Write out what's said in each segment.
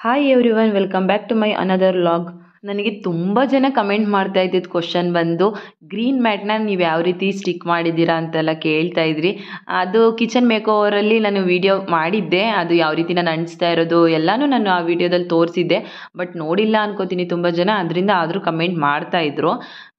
hi everyone welcome back to my another vlog ನನಗೆ ತುಂಬ ಜನ ಕಮೆಂಟ್ ಮಾಡ್ತಾ ಇದ್ದಿದ್ದು ಕ್ವಶನ್ ಬಂದು ಗ್ರೀನ್ ಮ್ಯಾಟ್ನ ನೀವು ಯಾವ ರೀತಿ ಸ್ಟಿಕ್ ಮಾಡಿದ್ದೀರಾ ಅಂತೆಲ್ಲ ಕೇಳ್ತಾ ಇದ್ರಿ ಅದು ಕಿಚನ್ ಮೇಕೋವರಲ್ಲಿ ನಾನು ವಿಡಿಯೋ ಮಾಡಿದ್ದೆ ಅದು ಯಾವ ರೀತಿ ನಾನು ಅಂಟಿಸ್ತಾ ಇರೋದು ಎಲ್ಲನೂ ನಾನು ಆ ವಿಡಿಯೋದಲ್ಲಿ ತೋರಿಸಿದ್ದೆ ಬಟ್ ನೋಡಿಲ್ಲ ಅನ್ಕೋತೀನಿ ತುಂಬ ಜನ ಅದರಿಂದ ಆದರೂ ಕಮೆಂಟ್ ಮಾಡ್ತಾ ಇದ್ರು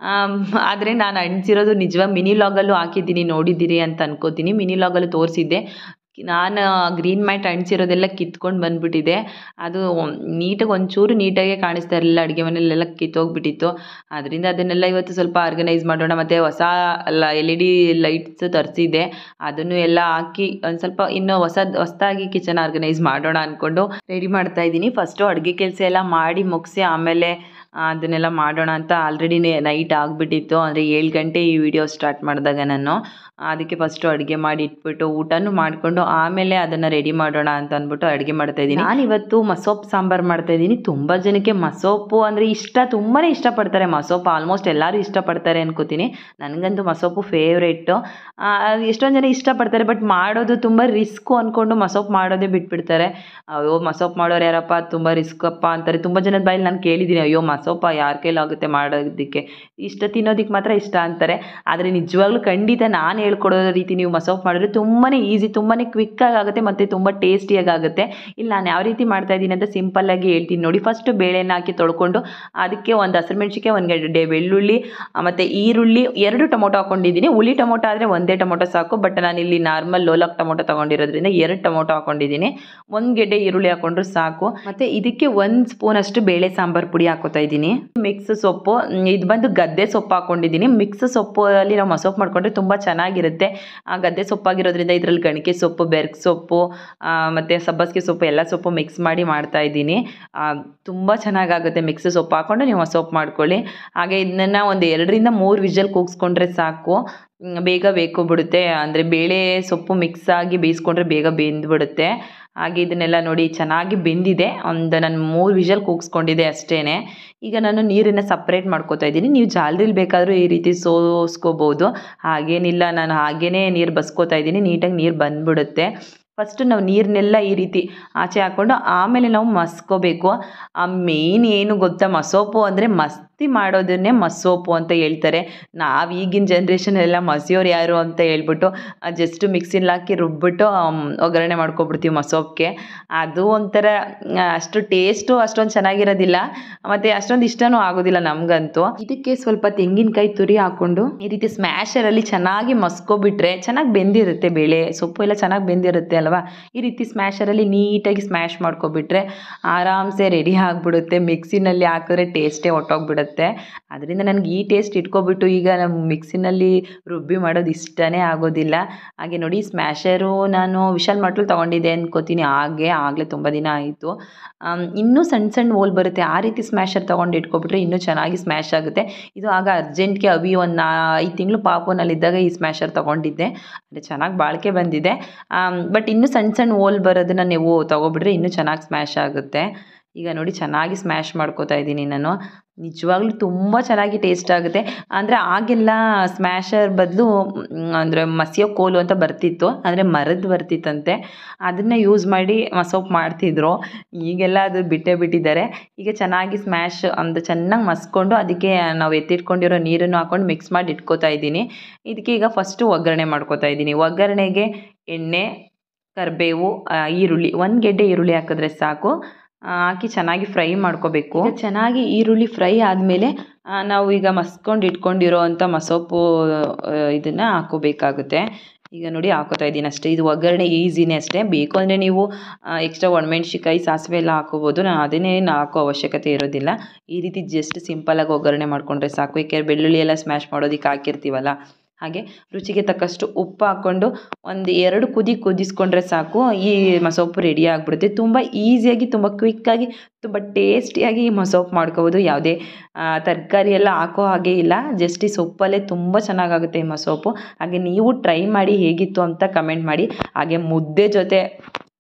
ಆದರೆ ನಾನು ಅಂಟಿಸಿರೋದು ನಿಜವಾಗ ಮಿನಿ ಲಾಗಲ್ಲೂ ಹಾಕಿದ್ದೀನಿ ನೋಡಿದ್ದೀರಿ ಅಂತ ಅನ್ಕೋತೀನಿ ಮಿನಿ ಲಾಗಲ್ಲೂ ತೋರಿಸಿದ್ದೆ ನಾನು ಗ್ರೀನ್ ಮ್ಯಾಟ್ ಅಂಟಿಸಿರೋದೆಲ್ಲ ಕಿತ್ಕೊಂಡು ಬಂದುಬಿಟ್ಟಿದೆ ಅದು ನೀಟಾಗಿ ಒಂಚೂರು ನೀಟಾಗೆ ಕಾಣಿಸ್ತಾ ಇರಲಿಲ್ಲ ಅಡುಗೆ ಮನೆಯಲ್ಲೆಲ್ಲ ಕಿತ್ತೋಗ್ಬಿಟ್ಟಿತ್ತು ಅದರಿಂದ ಅದನ್ನೆಲ್ಲ ಇವತ್ತು ಸ್ವಲ್ಪ ಆರ್ಗನೈಸ್ ಮಾಡೋಣ ಮತ್ತು ಹೊಸ ಲ ಎಲ್ ಇ ಡಿ ಲೈಟ್ಸ್ ತರಿಸಿದ್ದೆ ಅದನ್ನು ಎಲ್ಲ ಹಾಕಿ ಒಂದು ಸ್ವಲ್ಪ ಇನ್ನೂ ಹೊಸದು ಹೊಸದಾಗಿ ಕಿಚನ್ ಆರ್ಗನೈಸ್ ಮಾಡೋಣ ಅಂದ್ಕೊಂಡು ರೆಡಿ ಮಾಡ್ತಾ ಇದ್ದೀನಿ ಫಸ್ಟು ಅಡುಗೆ ಕೆಲಸ ಎಲ್ಲ ಮಾಡಿ ಮುಗಿಸಿ ಆಮೇಲೆ ಅದನ್ನೆಲ್ಲ ಮಾಡೋಣ ಅಂತ ಆಲ್ರೆಡಿ ನೈಟ್ ಆಗಿಬಿಟ್ಟಿತ್ತು ಅಂದರೆ ಏಳು ಗಂಟೆ ಈ ವಿಡಿಯೋ ಸ್ಟಾರ್ಟ್ ಮಾಡಿದಾಗ ನಾನು ಅದಕ್ಕೆ ಫಸ್ಟು ಅಡುಗೆ ಮಾಡಿ ಇಟ್ಬಿಟ್ಟು ಊಟನೂ ಮಾಡಿಕೊಂಡು ಆಮೇಲೆ ಅದನ್ನು ರೆಡಿ ಮಾಡೋಣ ಅಂತ ಅಂದ್ಬಿಟ್ಟು ಅಡುಗೆ ಮಾಡ್ತಾಯಿದ್ದೀನಿ ನಾನು ಇವತ್ತು ಮಸೊಪ್ಪು ಸಾಂಬಾರು ಮಾಡ್ತಾಯಿದ್ದೀನಿ ತುಂಬ ಜನಕ್ಕೆ ಮಸೊಪ್ಪು ಅಂದರೆ ಇಷ್ಟ ತುಂಬಾ ಇಷ್ಟಪಡ್ತಾರೆ ಮಸೊಪ್ಪು ಆಲ್ಮೋಸ್ಟ್ ಎಲ್ಲರೂ ಇಷ್ಟಪಡ್ತಾರೆ ಅನ್ಕೋತೀನಿ ನನಗಂತೂ ಮಸೊಪ್ಪು ಫೇವ್ರೇಟು ಎಷ್ಟೊಂದು ಜನ ಇಷ್ಟಪಡ್ತಾರೆ ಬಟ್ ಮಾಡೋದು ತುಂಬ ರಿಸ್ಕು ಅಂದ್ಕೊಂಡು ಮಸೊಪ್ಪು ಮಾಡೋದೇ ಬಿಟ್ಬಿಡ್ತಾರೆ ಅಯ್ಯೋ ಮಸೊಪ್ಪು ಮಾಡೋರು ಯಾರಪ್ಪ ತುಂಬ ರಿಸ್ಕಪ್ಪ ಅಂತಾರೆ ತುಂಬ ಜನದ ಬಾಯಲ್ಲಿ ನಾನು ಕೇಳಿದ್ದೀನಿ ಅಯ್ಯೋ ಮಸೊಪ್ಪ ಯಾರ ಕೈಲಾಗುತ್ತೆ ಮಾಡೋದಕ್ಕೆ ಇಷ್ಟ ತಿನ್ನೋದಕ್ಕೆ ಮಾತ್ರ ಇಷ್ಟ ಅಂತಾರೆ ಆದರೆ ನಿಜವಾಗ್ಲೂ ಖಂಡಿತ ನಾನು ಹೇಳ್ಕೊಡೋ ರೀತಿ ನೀವು ಮಸೊಪ್ಪು ಮಾಡಿದ್ರೆ ತುಂಬಾ ಈಸಿ ತುಂಬಾ ಕ್ವಿಕ್ಕಾಗಿ ಆಗುತ್ತೆ ಮತ್ತು ತುಂಬ ಟೇಸ್ಟಿಯಾಗಿ ಆಗುತ್ತೆ ಇಲ್ಲಿ ನಾನು ಯಾವ ರೀತಿ ಮಾಡ್ತಾ ಇದ್ದೀನಿ ಅಂತ ಸಿಂಪಲ್ಲಾಗಿ ಹೇಳ್ತೀನಿ ನೋಡಿ ಫಸ್ಟು ಬೇಳೆನ ಹಾಕಿ ತೊಳ್ಕೊಂಡು ಅದಕ್ಕೆ ಒಂದು ಹಸಿರು ಮೆಣಸಿಗೆ ಒಂದು ಗಡ್ಡೆ ಬೆಳ್ಳುಳ್ಳಿ ಮತ್ತು ಈರುಳ್ಳಿ ಎರಡು ಟೊಮೊಟೊ ಹಾಕೊಂಡಿದ್ದೀನಿ ಹುಳಿ ಟೊಮೊಟೊ ಆದರೆ ಒಂದೇ ಟೊಮೊಟೊ ಸಾಕು ಬಟ್ ನಾನು ಇಲ್ಲಿ ನಾರ್ಮಲ್ ಲೋಲಾಕ್ ಟೊಮೊಟೊ ತೊಗೊಂಡಿರೋದ್ರಿಂದ ಎರಡು ಟೊಮೊಟೊ ಹಾಕೊಂಡಿದ್ದೀನಿ ಒಂದು ಗೆಡ್ಡೆ ಈರುಳ್ಳಿ ಹಾಕೊಂಡ್ರು ಸಾಕು ಮತ್ತು ಇದಕ್ಕೆ ಒಂದು ಸ್ಪೂನ್ ಅಷ್ಟು ಬೇಳೆ ಸಾಂಬಾರು ಪುಡಿ ಹಾಕೋತಾ ಇದ್ದೀನಿ ಮಿಕ್ಸ್ ಸೊಪ್ಪು ಇದು ಬಂದು ಗದ್ದೆ ಸೊಪ್ಪು ಹಾಕೊಂಡಿದ್ದೀನಿ ಮಿಕ್ಸ್ ಸೊಪ್ಪು ಅಲ್ಲಿ ನಾವು ಮಸೊಪ್ಪು ಮಾಡಿಕೊಂಡ್ರೆ ತುಂಬ ಚೆನ್ನಾಗಿರುತ್ತೆ ಆ ಗದ್ದೆ ಸೊಪ್ಪಾಗಿರೋದ್ರಿಂದ ಇದರಲ್ಲಿ ಗಣಿಕೆ ಸೊಪ್ಪು ಬೆರ್ಗ್ ಸೊಪ್ಪು ಮತ್ತು ಸಬ್ಬಸಿಗೆ ಸೊಪ್ಪು ಎಲ್ಲ ಸೊಪ್ಪು ಮಿಕ್ಸ್ ಮಾಡಿ ಮಾಡ್ತಾ ಇದ್ದೀನಿ ತುಂಬ ಚೆನ್ನಾಗಾಗುತ್ತೆ ಮಿಕ್ಸ್ ಸೊಪ್ಪು ಹಾಕ್ಕೊಂಡು ನೀವು ಸೊಪ್ಪು ಮಾಡ್ಕೊಳ್ಳಿ ಹಾಗೆ ಇದನ್ನ ಒಂದು ಎರಡರಿಂದ ಮೂರು ವಿಷಲ್ ಕೂಗಿಸ್ಕೊಂಡ್ರೆ ಸಾಕು ಬೇಗ ಬೇಯ್ಕೊಬಿಡುತ್ತೆ ಅಂದರೆ ಬೇಳೆ ಸೊಪ್ಪು ಮಿಕ್ಸ್ ಆಗಿ ಬೇಯಿಸ್ಕೊಂಡ್ರೆ ಬೇಗ ಬೆಂದ್ಬಿಡುತ್ತೆ ಹಾಗೆ ಇದನ್ನೆಲ್ಲ ನೋಡಿ ಚೆನ್ನಾಗಿ ಬೆಂದಿದೆ ಒಂದು ನಾನು ಮೂರು ವಿಷಲ್ ಕೂಗಿಸ್ಕೊಂಡಿದ್ದೆ ಅಷ್ಟೇ ಈಗ ನಾನು ನೀರನ್ನು ಸಪ್ರೇಟ್ ಮಾಡ್ಕೋತಾ ಇದ್ದೀನಿ ನೀವು ಜಾಲ್ರಿಲಿ ಬೇಕಾದರೂ ಈ ರೀತಿ ಸೋಸ್ಕೋಬೋದು ಹಾಗೇನಿಲ್ಲ ನಾನು ಹಾಗೇ ನೀರು ಬಸ್ಕೋತಾ ಇದ್ದೀನಿ ನೀಟಾಗಿ ನೀರು ಬಂದ್ಬಿಡುತ್ತೆ ಫಸ್ಟು ನಾವು ನೀರನ್ನೆಲ್ಲ ಈ ರೀತಿ ಆಚೆ ಹಾಕ್ಕೊಂಡು ಆಮೇಲೆ ನಾವು ಮಸ್ಕೋಬೇಕು ಆ ಮೇಯ್ನ್ ಏನು ಗೊತ್ತಾ ಮಸೊಪ್ಪು ಅಂದರೆ ಮಸ್ತಿ ಮಾಡೋದನ್ನೇ ಮಸೊಪ್ಪು ಅಂತ ಹೇಳ್ತಾರೆ ನಾವು ಈಗಿನ ಜನ್ರೇಷನೆಲ್ಲ ಮಸಿಯೋರು ಯಾರು ಅಂತ ಹೇಳ್ಬಿಟ್ಟು ಜಸ್ಟ್ ಮಿಕ್ಸಿಲಿ ಹಾಕಿ ರುಬ್ಬಿಟ್ಟು ಒಗ್ಗರಣೆ ಮಾಡ್ಕೊಬಿಡ್ತೀವಿ ಮಸೊಪ್ಪಿಗೆ ಅದು ಒಂಥರ ಅಷ್ಟು ಟೇಸ್ಟು ಅಷ್ಟೊಂದು ಚೆನ್ನಾಗಿರೋದಿಲ್ಲ ಮತ್ತು ಅಷ್ಟೊಂದು ಇಷ್ಟನೂ ಆಗೋದಿಲ್ಲ ನಮಗಂತೂ ಇದಕ್ಕೆ ಸ್ವಲ್ಪ ತೆಂಗಿನಕಾಯಿ ತುರಿ ಹಾಕ್ಕೊಂಡು ಈ ರೀತಿ ಸ್ಮ್ಯಾಶರಲ್ಲಿ ಚೆನ್ನಾಗಿ ಮಸ್ಕೊಬಿಟ್ರೆ ಚೆನ್ನಾಗಿ ಬೆಂದಿರುತ್ತೆ ಬೇಳೆ ಸೊಪ್ಪು ಎಲ್ಲ ಚೆನ್ನಾಗಿ ಬೆಂದಿರುತ್ತೆ ಅಲ್ವಾ ಈ ರೀತಿ ಸ್ಮ್ಯಾಶರಲ್ಲಿ ನೀಟಾಗಿ ಸ್ಮ್ಯಾಶ್ ಮಾಡ್ಕೊಬಿಟ್ರೆ ಆರಾಮ್ಸೆ ರೆಡಿ ಆಗಿಬಿಡುತ್ತೆ ಮಿಕ್ಸಿನಲ್ಲಿ ಹಾಕಿದ್ರೆ ಟೇಸ್ಟೇ ಹೊಟ್ಟೋಗ್ಬಿಡುತ್ತೆ ಅದರಿಂದ ನನಗೆ ಈ ಟೇಸ್ಟ್ ಇಟ್ಕೊಬಿಟ್ಟು ಈಗ ನಮ್ಮ ಮಿಕ್ಸಿನಲ್ಲಿ ರುಬ್ಬಿ ಮಾಡೋದು ಇಷ್ಟನೇ ಆಗೋದಿಲ್ಲ ಹಾಗೆ ನೋಡಿ ಸ್ಮ್ಯಾಶರು ನಾನು ವಿಶಾಲ್ ಮಟ್ಲು ತೊಗೊಂಡಿದ್ದೆ ಅಂದ್ಕೋತೀನಿ ಹಾಗೆ ಆಗಲೇ ತುಂಬ ದಿನ ಆಯಿತು ಇನ್ನೂ ಸಣ್ಣ ಸಣ್ಣ ಹೋಲ್ ಬರುತ್ತೆ ಆ ರೀತಿ ಸ್ಮ್ಯಾಶರ್ ತೊಗೊಂಡು ಇಟ್ಕೊಬಿಟ್ರೆ ಇನ್ನೂ ಚೆನ್ನಾಗಿ ಸ್ಮ್ಯಾಶ್ ಆಗುತ್ತೆ ಇದು ಆಗ ಅರ್ಜೆಂಟ್ಗೆ ಅವಿ ಒಂದು ಐದು ತಿಂಗಳು ಪಾಪುನಲ್ಲಿದ್ದಾಗ ಈ ಸ್ಮ್ಯಾಶರ್ ತೊಗೊಂಡಿದ್ದೆ ಅಂದರೆ ಚೆನ್ನಾಗಿ ಬಾಳಿಕೆ ಬಂದಿದೆ ಬಟ್ ಇನ್ನೂ ಸಣ್ಣ ಸಣ್ಣ ಹೋಲ್ ಬರೋದನ್ನ ನೀವು ತೊಗೊಬಿಟ್ರೆ ಇನ್ನೂ ಚೆನ್ನಾಗಿ ಸ್ಮ್ಯಾಶ್ ಆಗುತ್ತೆ ಈಗ ನೋಡಿ ಚೆನ್ನಾಗಿ ಸ್ಮ್ಯಾಶ್ ಮಾಡ್ಕೋತಾ ಇದ್ದೀನಿ ನಾನು ನಿಜವಾಗ್ಲೂ ತುಂಬ ಚೆನ್ನಾಗಿ ಟೇಸ್ಟ್ ಆಗುತ್ತೆ ಅಂದರೆ ಆಗೆಲ್ಲ ಸ್ಮ್ಯಾಶರ್ ಬದಲು ಅಂದರೆ ಮಸಿಯೋ ಕೋಲು ಅಂತ ಬರ್ತಿತ್ತು ಅಂದರೆ ಮರದ್ದು ಬರ್ತಿತ್ತಂತೆ ಅದನ್ನು ಯೂಸ್ ಮಾಡಿ ಮಸೊಪ್ಪು ಮಾಡ್ತಿದ್ರು ಈಗೆಲ್ಲ ಅದು ಬಿಟ್ಟೇ ಬಿಟ್ಟಿದ್ದಾರೆ ಈಗ ಚೆನ್ನಾಗಿ ಸ್ಮ್ಯಾಶ್ ಅಂದರೆ ಚೆನ್ನಾಗಿ ಮಸ್ಕೊಂಡು ಅದಕ್ಕೆ ನಾವು ಎತ್ತಿಟ್ಕೊಂಡಿರೋ ನೀರನ್ನು ಹಾಕ್ಕೊಂಡು ಮಿಕ್ಸ್ ಮಾಡಿ ಇಟ್ಕೋತಾ ಇದ್ದೀನಿ ಇದಕ್ಕೆ ಈಗ ಫಸ್ಟು ಒಗ್ಗರಣೆ ಮಾಡ್ಕೋತಾ ಇದ್ದೀನಿ ಒಗ್ಗರಣೆಗೆ ಎಣ್ಣೆ ಕರಿಬೇವು ಈರುಳ್ಳಿ ಒಂದು ಗೆಡ್ಡೆ ಈರುಳ್ಳಿ ಹಾಕಿದ್ರೆ ಸಾಕು ಹಾಕಿ ಚೆನ್ನಾಗಿ ಫ್ರೈ ಮಾಡ್ಕೋಬೇಕು ಚೆನ್ನಾಗಿ ಈರುಳ್ಳಿ ಫ್ರೈ ಆದಮೇಲೆ ನಾವು ಈಗ ಮಸ್ಕೊಂಡು ಇಟ್ಕೊಂಡಿರೋ ಅಂಥ ಮಸೊಪ್ಪು ಇದನ್ನು ಹಾಕೋಬೇಕಾಗುತ್ತೆ ಈಗ ನೋಡಿ ಹಾಕೋತಾ ಇದ್ದೀನಿ ಅಷ್ಟೇ ಇದು ಒಗ್ಗರಣೆ ಈಸಿನೇ ಅಷ್ಟೇ ಬೇಕು ಅಂದರೆ ನೀವು ಎಕ್ಸ್ಟ್ರಾ ಒಣಮೆಣ್ಸಿಕಾಯಿ ಸಾಸಿವೆ ಎಲ್ಲ ಹಾಕೋಬೋದು ನಾನು ಅದನ್ನೇನು ಹಾಕೋ ಅವಶ್ಯಕತೆ ಇರೋದಿಲ್ಲ ಈ ರೀತಿ ಜಸ್ಟ್ ಸಿಂಪಲಾಗಿ ಒಗ್ಗರಣೆ ಮಾಡಿಕೊಂಡ್ರೆ ಸಾಕು ಏಕೆಂದರೆ ಬೆಳ್ಳುಳ್ಳಿ ಎಲ್ಲ ಸ್ಮ್ಯಾಶ್ ಮಾಡೋದಕ್ಕೆ ಹಾಕಿರ್ತೀವಲ್ಲ ಹಾಗೆ ರುಚಿಗೆ ತಕ್ಕಷ್ಟು ಉಪ್ಪು ಹಾಕ್ಕೊಂಡು ಒಂದು ಎರಡು ಕುದಿ ಕುದಿಸ್ಕೊಂಡ್ರೆ ಸಾಕು ಈ ಮಸೊಪ್ಪು ರೆಡಿ ಆಗಿಬಿಡುತ್ತೆ ತುಂಬ ಈಸಿಯಾಗಿ ತುಂಬ ಕ್ವಿಕ್ಕಾಗಿ ತುಂಬ ಟೇಸ್ಟಿಯಾಗಿ ಈ ಮಸೊಪ್ಪು ಮಾಡ್ಕೋಬೋದು ಯಾವುದೇ ತರಕಾರಿ ಎಲ್ಲ ಹಾಕೋ ಹಾಗೆ ಇಲ್ಲ ಜಸ್ಟ್ ಈ ಸೊಪ್ಪಲ್ಲೇ ತುಂಬ ಚೆನ್ನಾಗಾಗುತ್ತೆ ಈ ಮಸೊಪ್ಪು ಹಾಗೆ ನೀವು ಟ್ರೈ ಮಾಡಿ ಹೇಗಿತ್ತು ಅಂತ ಕಮೆಂಟ್ ಮಾಡಿ ಹಾಗೆ ಮುದ್ದೆ ಜೊತೆ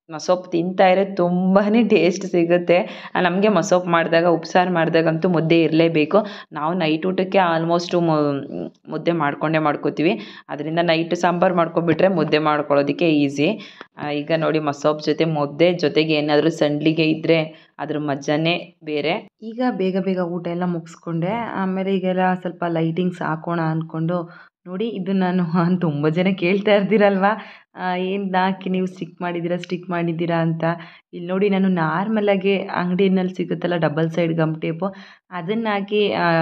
ಮಸೊಪ್ಪು ತಿಂತಾ ಇದ್ರೆ ತುಂಬಾ ಟೇಸ್ಟ್ ಸಿಗುತ್ತೆ ನಮಗೆ ಮಸೊಪ್ಪು ಮಾಡಿದಾಗ ಉಪ್ಸಾರು ಮಾಡಿದಾಗಂತೂ ಮುದ್ದೆ ಇರಲೇಬೇಕು ನಾವು ನೈಟ್ ಊಟಕ್ಕೆ ಆಲ್ಮೋಸ್ಟು ಮುದ್ದೆ ಮಾಡಿಕೊಂಡೇ ಮಾಡ್ಕೋತೀವಿ ಅದರಿಂದ ನೈಟ್ ಸಾಂಬಾರು ಮಾಡ್ಕೊಂಬಿಟ್ರೆ ಮುದ್ದೆ ಮಾಡ್ಕೊಳ್ಳೋದಕ್ಕೆ ಈಸಿ ಈಗ ನೋಡಿ ಮಸೊಪ್ಪು ಜೊತೆ ಮುದ್ದೆ ಜೊತೆಗೆ ಏನಾದರೂ ಸಂಡ್ಲಿಗೆ ಇದ್ದರೆ ಅದ್ರ ಮಜಾನೇ ಬೇರೆ ಈಗ ಬೇಗ ಬೇಗ ಊಟ ಎಲ್ಲ ಮುಗಿಸ್ಕೊಂಡೆ ಆಮೇಲೆ ಈಗೆಲ್ಲ ಸ್ವಲ್ಪ ಲೈಟಿಂಗ್ಸ್ ಹಾಕೋಣ ಅಂದ್ಕೊಂಡು ನೋಡಿ ಇದು ನಾನು ತುಂಬ ಜನ ಕೇಳ್ತಾ ಇರ್ತೀರಲ್ವ ಏನು ಹಾಕಿ ನೀವು ಸ್ಟಿಕ್ ಮಾಡಿದ್ದೀರಾ ಸ್ಟಿಕ್ ಮಾಡಿದ್ದೀರಾ ಅಂತ ಇಲ್ಲಿ ನೋಡಿ ನಾನು ನಾರ್ಮಲಾಗಿ ಅಂಗಡಿನಲ್ಲಿ ಸಿಗುತ್ತಲ್ಲ ಡಬಲ್ ಸೈಡ್ ಗಮ್ ಟೇಪು ಅದನ್ನು ಹಾಕಿ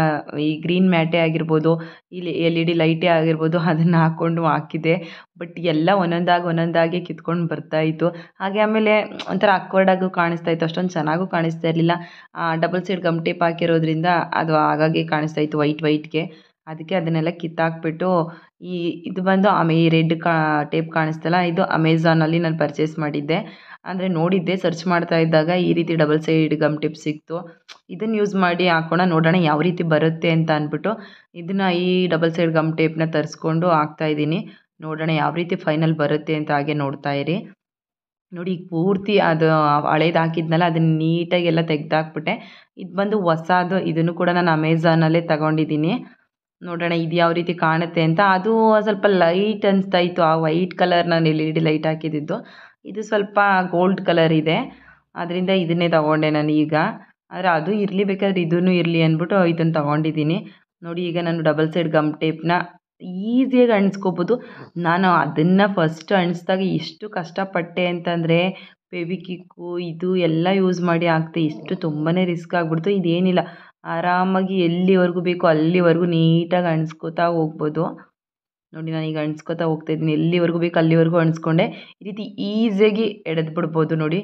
ಈ ಗ್ರೀನ್ ಮ್ಯಾಟೇ ಆಗಿರ್ಬೋದು ಇಲ್ಲಿ ಎಲ್ ಇ ಡಿ ಲೈಟೇ ಆಗಿರ್ಬೋದು ಅದನ್ನು ಹಾಕ್ಕೊಂಡು ಹಾಕಿದೆ ಬಟ್ ಎಲ್ಲ ಒಂದೊಂದಾಗಿ ಒಂದೊಂದಾಗಿ ಕಿತ್ಕೊಂಡು ಬರ್ತಾಯಿತ್ತು ಹಾಗೆ ಆಮೇಲೆ ಒಂಥರ ಅಕ್ವರ್ಡಾಗೂ ಕಾಣಿಸ್ತಾ ಇತ್ತು ಅಷ್ಟೊಂದು ಚೆನ್ನಾಗೂ ಕಾಣಿಸ್ತಾ ಇರಲಿಲ್ಲ ಡಬಲ್ ಸೈಡ್ ಗಮ್ ಟೇಪ್ ಹಾಕಿರೋದ್ರಿಂದ ಅದು ಹಾಗಾಗಿ ಕಾಣಿಸ್ತಾ ಇತ್ತು ವೈಟ್ ವೈಟ್ಗೆ ಅದಕ್ಕೆ ಅದನ್ನೆಲ್ಲ ಕಿತ್ತಾಕ್ಬಿಟ್ಟು ಈ ಇದು ಬಂದು ಆಮೆ ಈ ರೆಡ್ ಕಾ ಟೇಪ್ ಕಾಣಿಸ್ತಲ್ಲ ಇದು ಅಮೆಝಾನಲ್ಲಿ ನಾನು ಪರ್ಚೇಸ್ ಮಾಡಿದ್ದೆ ಅಂದರೆ ನೋಡಿದ್ದೆ ಸರ್ಚ್ ಮಾಡ್ತಾ ಇದ್ದಾಗ ಈ ರೀತಿ ಡಬಲ್ ಸೈಡ್ ಗಮ್ ಟೇಪ್ ಸಿಕ್ತು ಇದನ್ನು ಯೂಸ್ ಮಾಡಿ ಹಾಕೋಣ ನೋಡೋಣ ಯಾವ ರೀತಿ ಬರುತ್ತೆ ಅಂತ ಅಂದ್ಬಿಟ್ಟು ಇದನ್ನು ಈ ಡಬಲ್ ಸೈಡ್ ಗಮ್ ಟೇಪ್ನ ತರಿಸ್ಕೊಂಡು ಹಾಕ್ತಾಯಿದ್ದೀನಿ ನೋಡೋಣ ಯಾವ ರೀತಿ ಫೈನಲ್ ಬರುತ್ತೆ ಅಂತ ಹಾಗೆ ನೋಡ್ತಾ ಇರಿ ನೋಡಿ ಈಗ ಪೂರ್ತಿ ಅದು ಹಳೇದು ಹಾಕಿದ್ನಲ್ಲ ಅದನ್ನು ನೀಟಾಗಿ ಎಲ್ಲ ತೆಗ್ದಾಕ್ಬಿಟ್ಟೆ ಇದು ಬಂದು ಹೊಸದು ಇದನ್ನು ಕೂಡ ನಾನು ಅಮೆಝಾನಲ್ಲೇ ತಗೊಂಡಿದ್ದೀನಿ ನೋಡೋಣ ಇದು ಯಾವ ರೀತಿ ಕಾಣುತ್ತೆ ಅಂತ ಅದು ಸ್ವಲ್ಪ ಲೈಟ್ ಅನಿಸ್ತಾ ಇತ್ತು ಆ ವೈಟ್ ಕಲರ್ ನಾನು ಎಲ್ ಇ ಡಿ ಲೈಟ್ ಹಾಕಿದ್ದಿದ್ದು ಇದು ಸ್ವಲ್ಪ ಗೋಲ್ಡ್ ಕಲರ್ ಇದೆ ಅದರಿಂದ ಇದನ್ನೇ ತಗೊಂಡೆ ನಾನು ಈಗ ಆದರೆ ಅದು ಇರಲಿ ಬೇಕಾದ್ರೆ ಇದೂ ಇರಲಿ ಅಂದ್ಬಿಟ್ಟು ಇದನ್ನು ತಗೊಂಡಿದ್ದೀನಿ ನೋಡಿ ಈಗ ನಾನು ಡಬಲ್ ಸೈಡ್ ಗಮ್ ಟೇಪ್ನ ಈಸಿಯಾಗಿ ಅಂಟಿಸ್ಕೋಬೋದು ನಾನು ಅದನ್ನು ಫಸ್ಟ್ ಅಂಟಿಸ್ದಾಗ ಎಷ್ಟು ಕಷ್ಟಪಟ್ಟೆ ಅಂತಂದರೆ ಫೆವಿಕಿಕ್ಕು ಇದು ಎಲ್ಲ ಯೂಸ್ ಮಾಡಿ ಹಾಕ್ದೆ ಎಷ್ಟು ತುಂಬಾ ರಿಸ್ಕ್ ಆಗಿಬಿಡ್ತು ಇದೇನಿಲ್ಲ ಆರಾಮಾಗಿ ಎಲ್ಲಿವರೆಗೂ ಬೇಕೋ ಅಲ್ಲಿವರೆಗೂ ನೀಟಾಗಿ ಅಂಟಿಸ್ಕೋತಾ ಹೋಗ್ಬೋದು ನೋಡಿ ನಾನೀಗ ಅಂಟಿಸ್ಕೋತಾ ಹೋಗ್ತಾಯಿದ್ದೀನಿ ಎಲ್ಲಿವರೆಗೂ ಬೇಕು ಅಲ್ಲಿವರೆಗೂ ಅಂಟಿಸ್ಕೊಂಡೆ ಈ ರೀತಿ ಈಸಿಯಾಗಿ ಎಳೆದು ಬಿಡ್ಬೋದು ನೋಡಿ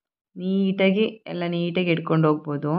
ನೀಟಾಗಿ ಎಲ್ಲ ನೀಟಾಗಿ ಎಡ್ಕೊಂಡು ಹೋಗ್ಬೋದು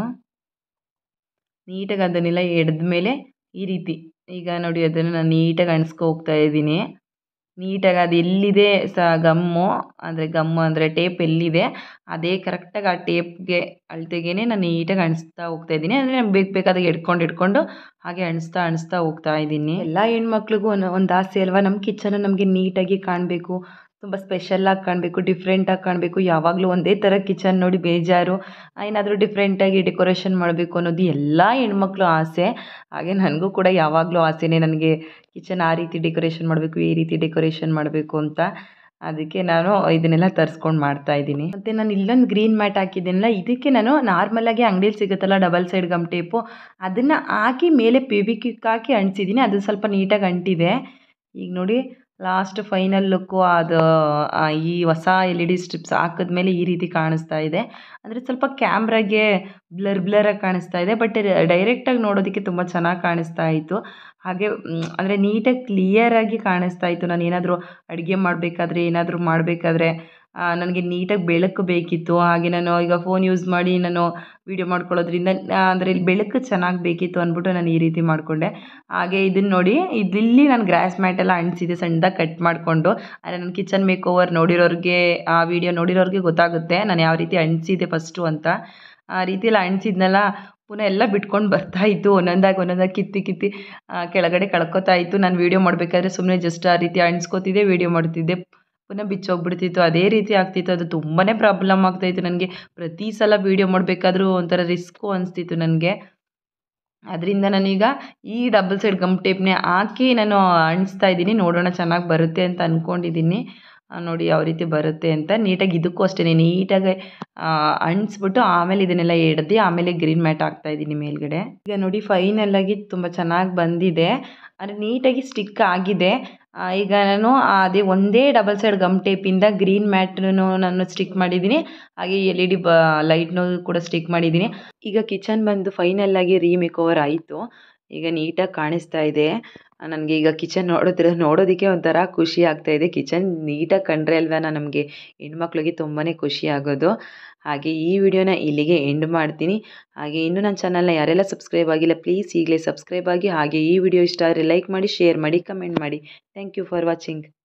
ನೀಟಾಗಿ ಅದನ್ನೆಲ್ಲ ಎಡ್ದ ಮೇಲೆ ಈ ರೀತಿ ಈಗ ನೋಡಿ ಅದನ್ನು ನಾನು ನೀಟಾಗಿ ಅಂಟಿಸ್ಕೊ ಹೋಗ್ತಾ ಇದ್ದೀನಿ ನೀಟಾಗಿ ಅದು ಎಲ್ಲಿದೆ ಸ ಗಮ್ಮು ಅಂದರೆ ಗಮ್ಮು ಅಂದರೆ ಟೇಪ್ ಎಲ್ಲಿದೆ ಅದೇ ಕರೆಕ್ಟಾಗಿ ಆ ಟೇಪ್ಗೆ ಅಳತೆಗೇ ನಾನು ನೀಟಾಗಿ ಅಂಟಿಸ್ತಾ ಹೋಗ್ತಾ ಇದ್ದೀನಿ ಅಂದರೆ ನಾನು ಬೇಕು ಬೇಕಾದಾಗ ಎಡ್ಕೊಂಡು ಎಡ್ಕೊಂಡು ಹಾಗೆ ಅಂಟಿಸ್ತಾ ಅಂಟಿಸ್ತಾ ಹೋಗ್ತಾ ಇದ್ದೀನಿ ಎಲ್ಲ ಹೆಣ್ಮಕ್ಳಿಗೂ ಒಂದು ಒಂದು ಆಸೆ ಅಲ್ವಾ ನಮ್ಮ ಕಿಚನು ನಮಗೆ ನೀಟಾಗಿ ಕಾಣಬೇಕು ತುಂಬ ಸ್ಪೆಷಲ್ಲಾಗಿ ಕಾಣಬೇಕು ಡಿಫ್ರೆಂಟಾಗಿ ಕಾಣಬೇಕು ಯಾವಾಗಲೂ ಒಂದೇ ಥರ ಕಿಚನ್ ನೋಡಿ ಬೇಜಾರು ಏನಾದರೂ ಡಿಫ್ರೆಂಟಾಗಿ ಡೆಕೋರೇಷನ್ ಮಾಡಬೇಕು ಅನ್ನೋದು ಎಲ್ಲ ಹೆಣ್ಮಕ್ಳು ಆಸೆ ಹಾಗೆ ನನಗೂ ಕೂಡ ಯಾವಾಗಲೂ ಆಸೆನೇ ನನಗೆ ಕಿಚನ್ ಆ ರೀತಿ ಡೆಕೋರೇಷನ್ ಮಾಡಬೇಕು ಈ ರೀತಿ ಡೆಕೋರೇಷನ್ ಮಾಡಬೇಕು ಅಂತ ಅದಕ್ಕೆ ನಾನು ಇದನ್ನೆಲ್ಲ ತರಿಸ್ಕೊಂಡು ಮಾಡ್ತಾಯಿದ್ದೀನಿ ಮತ್ತು ನಾನು ಇಲ್ಲೊಂದು ಗ್ರೀನ್ ಮ್ಯಾಟ್ ಹಾಕಿದ್ದೀನಲ್ಲ ಇದಕ್ಕೆ ನಾನು ನಾರ್ಮಲಾಗಿ ಅಂಗಡೀಲಿ ಸಿಗುತ್ತಲ್ಲ ಡಬಲ್ ಸೈಡ್ ಗಮ್ ಟೇಪು ಅದನ್ನು ಹಾಕಿ ಮೇಲೆ ಫೆವಿಕ್ವಿಕ್ ಹಾಕಿ ಅಂಟಿಸಿದ್ದೀನಿ ಅದು ಸ್ವಲ್ಪ ನೀಟಾಗಿ ಅಂಟಿದೆ ಈಗ ನೋಡಿ ಲಾಸ್ಟ್ ಫೈನಲ್ ಲುಕ್ಕು ಅದು ಈ ಹೊಸ ಎಲ್ ಇ ಡಿ ಸ್ಟ್ರಿಪ್ಸ್ ಹಾಕಿದ್ಮೇಲೆ ಈ ರೀತಿ ಕಾಣಿಸ್ತಾ ಇದೆ ಅಂದರೆ ಸ್ವಲ್ಪ ಕ್ಯಾಮ್ರಾಗೆ ಬ್ಲರ್ ಬ್ಲರಾಗಿ ಕಾಣಿಸ್ತಾ ಇದೆ ಬಟ್ ಡೈರೆಕ್ಟಾಗಿ ನೋಡೋದಕ್ಕೆ ತುಂಬ ಚೆನ್ನಾಗಿ ಕಾಣಿಸ್ತಾ ಇತ್ತು ಹಾಗೆ ಅಂದರೆ ನೀಟಾಗಿ ಕ್ಲಿಯರಾಗಿ ಕಾಣಿಸ್ತಾ ಇತ್ತು ನಾನು ಏನಾದರೂ ಅಡುಗೆ ಮಾಡಬೇಕಾದ್ರೆ ಏನಾದರೂ ಮಾಡಬೇಕಾದ್ರೆ ನನಗೆ ನೀಟಾಗಿ ಬೆಳಕು ಬೇಕಿತ್ತು ಹಾಗೆ ನಾನು ಈಗ ಫೋನ್ ಯೂಸ್ ಮಾಡಿ ನಾನು ವೀಡಿಯೋ ಮಾಡ್ಕೊಳ್ಳೋದ್ರಿಂದ ಅಂದರೆ ಇಲ್ಲಿ ಬೆಳಕು ಚೆನ್ನಾಗಿ ಬೇಕಿತ್ತು ಅಂದ್ಬಿಟ್ಟು ನಾನು ಈ ರೀತಿ ಮಾಡಿಕೊಂಡೆ ಹಾಗೆ ಇದನ್ನು ನೋಡಿ ಇದಿಲ್ಲಿ ನಾನು ಗ್ರಾಸ್ ಮ್ಯಾಟೆಲ್ಲ ಅಂಟಿಸಿದೆ ಸಣ್ಣದಾಗಿ ಕಟ್ ಮಾಡಿಕೊಂಡು ಅಂದರೆ ನನ್ನ ಕಿಚನ್ ಮೇಕ್ ಓವರ್ ನೋಡಿರೋರಿಗೆ ಆ ವಿಡಿಯೋ ನೋಡಿರೋರಿಗೆ ಗೊತ್ತಾಗುತ್ತೆ ನಾನು ಯಾವ ರೀತಿ ಅಂಟಿಸಿದೆ ಫಸ್ಟು ಅಂತ ಆ ರೀತಿ ಎಲ್ಲ ಅಂಟಿಸಿದ್ನಲ್ಲ ಪುನಃ ಎಲ್ಲ ಬಿಟ್ಕೊಂಡು ಬರ್ತಾ ಇತ್ತು ಒಂದೊಂದಾಗಿ ಒಂದೊಂದಾಗಿ ಕಿತ್ತಿ ಕಿತ್ತಿ ಕೆಳಗಡೆ ಕಳ್ಕೊತಾ ಇತ್ತು ನಾನು ವೀಡಿಯೋ ಮಾಡಬೇಕಾದ್ರೆ ಸುಮ್ಮನೆ ಜಸ್ಟ್ ಆ ರೀತಿ ಅಂಟಿಸ್ಕೋತಿದ್ದೆ ವೀಡಿಯೋ ಮಾಡ್ತಿದ್ದೆ ಪುನಃ ಬಿಚ್ಚೋಗ್ಬಿಡ್ತಿತ್ತು ಅದೇ ರೀತಿ ಆಗ್ತಿತ್ತು ಅದು ತುಂಬಾ ಪ್ರಾಬ್ಲಮ್ ಆಗ್ತಾಯಿತ್ತು ನನಗೆ ಪ್ರತಿ ಸಲ ವೀಡಿಯೋ ಮಾಡಬೇಕಾದ್ರೂ ಒಂಥರ ರಿಸ್ಕು ಅನಿಸ್ತಿತ್ತು ನನಗೆ ಅದರಿಂದ ನಾನೀಗ ಈ ಡಬಲ್ ಸೈಡ್ ಗಮ್ ಟೇಪ್ನೇ ಹಾಕಿ ನಾನು ಅಂಟಿಸ್ತಾ ಇದ್ದೀನಿ ನೋಡೋಣ ಚೆನ್ನಾಗಿ ಬರುತ್ತೆ ಅಂತ ಅಂದ್ಕೊಂಡಿದ್ದೀನಿ ನೋಡಿ ಯಾವ ರೀತಿ ಬರುತ್ತೆ ಅಂತ ನೀಟಾಗಿ ಇದಕ್ಕೂ ಅಷ್ಟೇ ನೀಟಾಗಿ ಅಂಟಿಸ್ಬಿಟ್ಟು ಆಮೇಲೆ ಇದನ್ನೆಲ್ಲ ಎಡ್ದು ಆಮೇಲೆ ಗ್ರೀನ್ ಮ್ಯಾಟ್ ಹಾಕ್ತಾಯಿದ್ದೀನಿ ಮೇಲ್ಗಡೆ ಈಗ ನೋಡಿ ಫೈನಲಾಗಿ ತುಂಬ ಚೆನ್ನಾಗಿ ಬಂದಿದೆ ಅಂದರೆ ನೀಟಾಗಿ ಸ್ಟಿಕ್ ಆಗಿದೆ ಈಗ ನಾನು ಅದೇ ಒಂದೇ ಡಬಲ್ ಸೈಡ್ ಗಮ್ ಟೇಪಿಂದ ಗ್ರೀನ್ ಮ್ಯಾಟ್ನು ನಾನು ಸ್ಟಿಕ್ ಮಾಡಿದ್ದೀನಿ ಹಾಗೆ ಎಲ್ ಇ ಡಿ ಬ ಲೈಟ್ನೂ ಕೂಡ ಸ್ಟಿಕ್ ಮಾಡಿದ್ದೀನಿ ಈಗ ಕಿಚನ್ ಬಂದು ಫೈನಲ್ಲಾಗಿ ರೀಮೇಕ್ ಓವರ್ ಆಯಿತು ಈಗ ನೀಟಾಗಿ ಕಾಣಿಸ್ತಾ ಇದೆ ನನಗೆ ಈಗ ಕಿಚನ್ ನೋಡಿದ್ರೆ ನೋಡೋದಕ್ಕೆ ಒಂಥರ ಖುಷಿ ಆಗ್ತಾ ಇದೆ ಕಿಚನ್ ನೀಟಾಗಿ ಕಂಡ್ರೆ ಅಲ್ವಾ ನಮಗೆ ಹೆಣ್ಮಕ್ಳಿಗೆ ತುಂಬಾ ಖುಷಿ ಆಗೋದು ಹಾಗೆ ಈ ವಿಡಿಯೋನ ಇಲ್ಲಿಗೆ ಎಂಡ್ ಮಾಡ್ತೀನಿ ಹಾಗೆ ಇನ್ನೂ ನನ್ನ ಚಾನಲ್ನ ಯಾರೆಲ್ಲ ಸಬ್ಸ್ಕ್ರೈಬ್ ಆಗಿಲ್ಲ ಪ್ಲೀಸ್ ಈಗಲೇ ಸಬ್ಸ್ಕ್ರೈಬ್ ಆಗಿ ಹಾಗೆ ಈ ವಿಡಿಯೋ ಇಷ್ಟ ಆದರೆ ಲೈಕ್ ಮಾಡಿ ಶೇರ್ ಮಾಡಿ ಕಮೆಂಟ್ ಮಾಡಿ ಥ್ಯಾಂಕ್ ಯು ಫಾರ್ ವಾಚಿಂಗ್